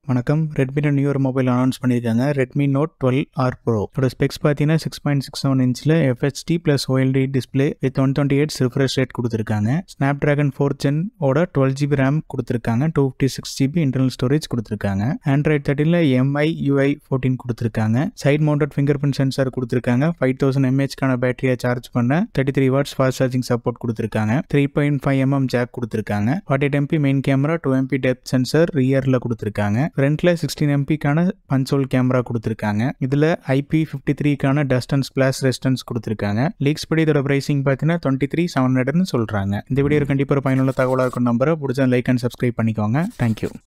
வணக்கம் ரெட்மியில் நியூ ஒரு மொபைல் அனௌன்ஸ் பண்ணியிருக்காங்க Redmi Note twelve R Pro இதோட ஸ்பெக்ஸ் பார்த்தீங்கன்னா சிக்ஸ் பாயிண்ட் சிக்ஸ் செவன் இன்ச்சில் FHD plus OLED display with one twenty eight refresh rate கொடுத்துருக்காங்க ஸ்னாப் ட்ராகன் ஃபோர் ஜென் ஓட டுவெல் ஜிபி ரேம் கொடுத்துருக்காங்க two fifty six GB internal storage கொடுத்துருக்காங்க Android தேர்ட்டியில் MI UI fourteen கொடுத்துருக்காங்க side mounted fingerprint sensor கொடுத்துருக்காங்க five thousand எம்ஏஹெச்க்கான பேட்டரியை charge பண்ண thirty three watts fast charging support கொடுத்துருக்காங்க three point five mm jack கொடுத்துருக்காங்க forty eight MP main camera two MP depth sensor ரியரில் கொடுத்துருக்காங்க ஃப்ரண்ட்ல சிக்ஸ்டீன் எம்பிக்கான பன்சோல் கேமரா கொடுத்துருக்காங்க இதில் ஐபி ஃபிஃப்டி த்ரீக்கான டஸ்ட் அண்ட் ஸ்பிளாஷ் ரெஸ்டன்ஸ் கொடுத்துருக்காங்க லீக்ஸ் படி இதோட பிரைசிங் பார்த்தீங்கன்னா டுவெண்ட்டி த்ரீ செவன் ஹண்ட்ரட்னு சொல்கிறாங்க இந்த வீடியோ கண்டிப்பாக ஒரு பயனுள்ள தகவலாக இருக்கும் நம்பரை பிடிச்சா லைக் அண்ட் சப்ஸ்கிரைப் பண்ணிக்கோங்க தேங்க்யூ